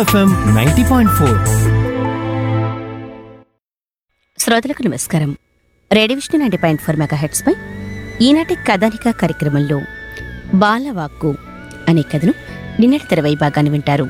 FM ninety point four శ్రోతలకు నమస్కారం radio Vishnu ninety point four మెగా పై ఈనాటి కథానిక కార్యక్రమంలో బాలవాక్కు అనే కథను నిన్నటి తెరవై భాగాన్ని వింటారు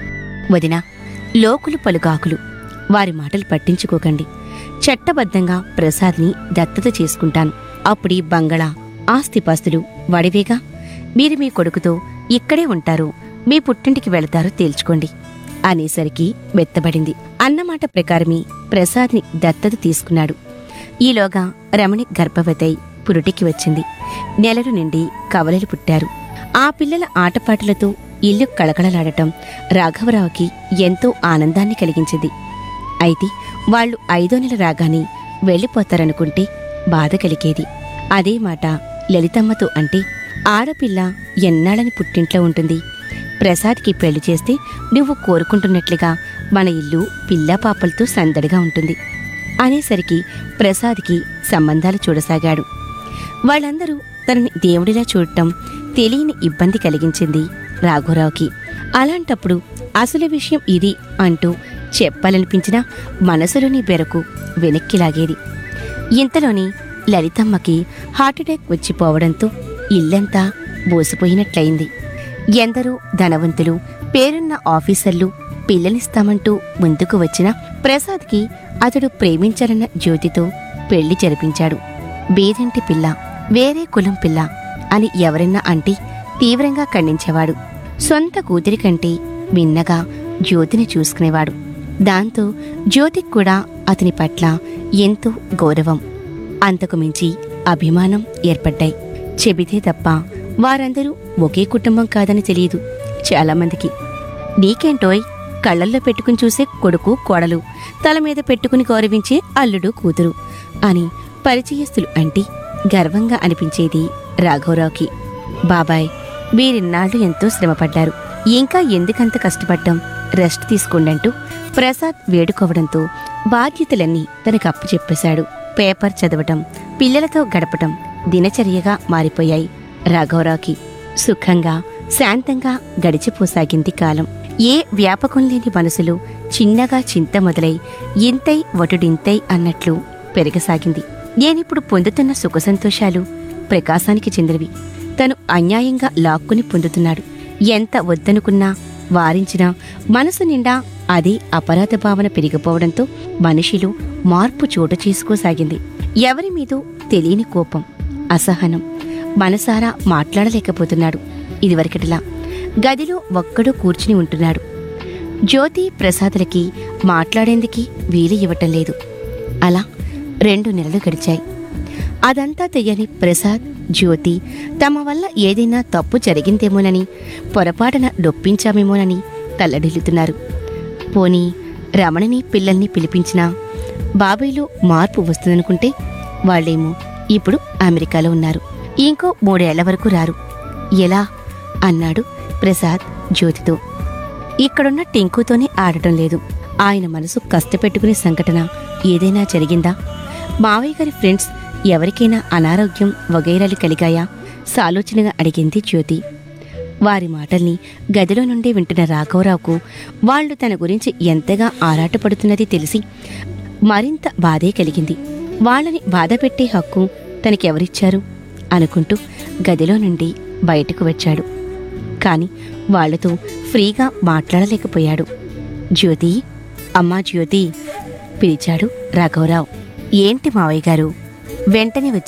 వదిన లోకులు పలుగాకులు వారి మాటలు పట్టించుకోకండి చట్టబద్ధంగా ప్రసాద్ని దత్తత చేసుకుంటాను అప్పుడీ బంగళా ఆస్తిపాస్తులు వడివేగా మీరు మీ కొడుకుతో ఇక్కడే ఉంటారు మీ పుట్టింటికి వెళతారో తేల్చుకోండి అనేసరికి మెత్తబడింది అన్నమాట ప్రకారమే ప్రసాద్ని దత్తత తీసుకున్నాడు ఈలోగా రమణి గర్భవతై పురుటికి వచ్చింది నెలలు నిండి కవలలు పుట్టారు ఆ పిల్లల ఆటపాటలతో ఇల్లు కళకళలాడటం రాఘవరావుకి ఎంతో ఆనందాన్ని కలిగించింది అయితే వాళ్ళు ఐదో నెల రాగానే వెళ్ళిపోతారనుకుంటే బాధ కలిగేది అదే మాట లలితమ్మతో అంటే ఆడపిల్ల ఎన్నాళ్ళని పుట్టింట్లో ఉంటుంది ప్రసాద్కి పెళ్లి చేస్తే నువ్వు కోరుకుంటున్నట్లుగా మన ఇల్లు పిల్లా పాపలతో సందడిగా ఉంటుంది అనేసరికి ప్రసాద్కి సంబంధాలు చూడసాగాడు వాళ్ళందరూ తనని దేవుడిలా చూడటం తెలియని ఇబ్బంది కలిగించింది రాఘవరావుకి అలాంటప్పుడు అసలు విషయం ఇది అంటూ చెప్పాలనిపించినా మనసులోని బెరకు వెనక్కి లాగేది ఇంతలోని లలితమ్మకి హార్ట్అటాక్ వచ్చిపోవడంతో ఇల్లంతా బోసిపోయినట్లయింది ఎందరో ధనవంతులు పేరున్న ఆఫీసర్లు పిల్లనిస్తామంటూ ముందుకు వచ్చిన ప్రసాద్కి అతడు ప్రేమించాలన్న జ్యోతితో పెళ్లి జరిపించాడు బేదింటి పిల్ల వేరే కులం పిల్ల అని ఎవరన్నా అంటే తీవ్రంగా ఖండించేవాడు సొంత కూతురి కంటే మిన్నగా జ్యోతిని చూసుకునేవాడు దాంతో జ్యోతికి కూడా అతని పట్ల ఎంతో గౌరవం అంతకు మించి అభిమానం ఏర్పడ్డాయి చెబితే తప్ప వారందరూ ఒకే కుటుంబం కాదని తెలియదు చాలామందికి నీకేంటోయ్ కళ్ళల్లో పెట్టుకుని చూసే కొడుకు కోడలు తల మీద పెట్టుకుని గౌరవించే అల్లుడు కూతురు అని పరిచయస్తులు అంటే గర్వంగా అనిపించేది రాఘవరావుకి బాబాయ్ వీరిన్నాళ్ళు ఎంతో శ్రమపడ్డారు ఇంకా ఎందుకంత కష్టపడ్డం రెస్ట్ తీసుకోండంటూ ప్రసాద్ వేడుకోవడంతో బాధ్యతలన్నీ తనకు అప్పచెప్పేశాడు పేపర్ చదవటం పిల్లలతో గడపటం దినచర్యగా మారిపోయాయి రాఘవరావుకి సుఖంగా శాంతంగా గడిచిపోసాగింది కాలం ఏ వ్యాపకం లేని మనసులో చిన్నగా చింత మొదలై ఇంతై వటుడింతై అన్నట్లు పెరగసాగింది నేనిప్పుడు పొందుతున్న సుఖ సంతోషాలు ప్రకాశానికి చెందినవి తను అన్యాయంగా లాక్కుని పొందుతున్నాడు ఎంత వద్దనుకున్నా వారించినా మనసు నిండా అదే అపరాధ భావన పెరిగిపోవడంతో మనిషిలో మార్పు చోటు చేసుకోసాగింది ఎవరి మీదో తెలియని కోపం అసహనం మనసారా మాట్లాడలేకపోతున్నాడు ఇదివరకటిలా గదిలో ఒక్కడూ కూర్చుని ఉంటున్నాడు జ్యోతి ప్రసాదులకి మాట్లాడేందుకు వీలు ఇవ్వటం లేదు అలా రెండు నెలలు గడిచాయి అదంతా తెలియని ప్రసాద్ జ్యోతి తమ వల్ల ఏదైనా తప్పు జరిగిందేమోనని పొరపాటున నొప్పించామేమోనని తల్లడిల్లుతున్నారు పోనీ రమణని పిల్లల్ని పిలిపించినా బాబాయ్లో మార్పు వస్తుందనుకుంటే వాళ్ళేమో ఇప్పుడు అమెరికాలో ఉన్నారు ఇంకో మూడేళ్ల వరకు రారు ఎలా అన్నాడు ప్రసాద్ జ్యోతితో ఇక్కడున్న టింకుతోనే ఆడటం లేదు ఆయన మనసు కష్టపెట్టుకునే సంఘటన ఏదైనా జరిగిందా మావయ్య గారి ఫ్రెండ్స్ ఎవరికైనా అనారోగ్యం వగైరాలు కలిగాయా సాలోచనగా అడిగింది జ్యోతి వారి మాటల్ని గదిలో నుండి వింటున్న రాఘవరావుకు వాళ్ళు తన గురించి ఎంతగా ఆరాటపడుతున్నది తెలిసి మరింత బాధే కలిగింది వాళ్ళని బాధపెట్టే హక్కు తనకెవరిచ్చారు అనుకుంటూ గదిలో నుండి బయటకు వచ్చాడు కాని వాళ్లతో ఫ్రీగా మాట్లాడలేకపోయాడు జ్యోతి అమ్మా జ్యోతి పిలిచాడు రాఘవరావు ఏంటి మావయ్య గారు వెంటనే వచ్చి